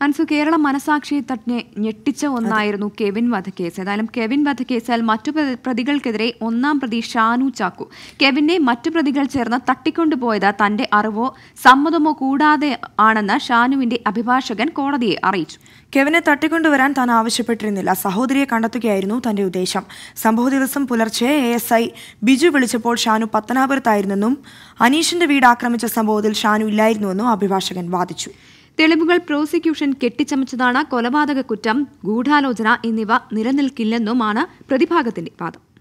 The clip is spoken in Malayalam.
അൻസു കേരള മനസാക്ഷിയെ തട്ടിനെ ഞെട്ടിച്ച ഒന്നായിരുന്നു കെവിൻ വധക്കേസ് ഏതായാലും കെവിൻ വധക്കേസിൽ മറ്റു പ്രതി- പ്രതികൾക്കെതിരെ ഒന്നാം പ്രതി ഷാനു ചാക്കു കെവിനെ മറ്റു പ്രതികൾ ചേർന്ന് തട്ടിക്കൊണ്ടുപോയത് തന്റെ അറിവോ സമ്മതമോ കൂടാതെ ആണെന്ന് ഷാനുവിന്റെ അഭിഭാഷകൻ കോടതിയെ അറിയിച്ചു കെവിനെ തട്ടിക്കൊണ്ടുവരാൻ താൻ ആവശ്യപ്പെട്ടിരുന്നില്ല സഹോദരിയെ കണ്ടെത്തുകയായിരുന്നു തന്റെ ഉദ്ദേശം സംഭവ ദിവസം പുലർച്ചെ എ എസ് ഐ ബിജു വിളിച്ചപ്പോൾ ഷാനു പത്തനാപുരത്തായിരുന്നെന്നും അനീഷിന്റെ വീട് ആക്രമിച്ച സംഭവത്തിൽ ഷാനു ഇല്ലായിരുന്നുവെന്നും അഭിഭാഷകൻ വാദിച്ചു തെളിവുകൾ പ്രോസിക്യൂഷൻ കെട്ടിച്ചമച്ചതാണ് കൊലപാതക കുറ്റം ഗൂഢാലോചന എന്നിവ നിലനിൽക്കില്ലെന്നുമാണ് പ്രതിഭാഗത്തിന്റെ വാദം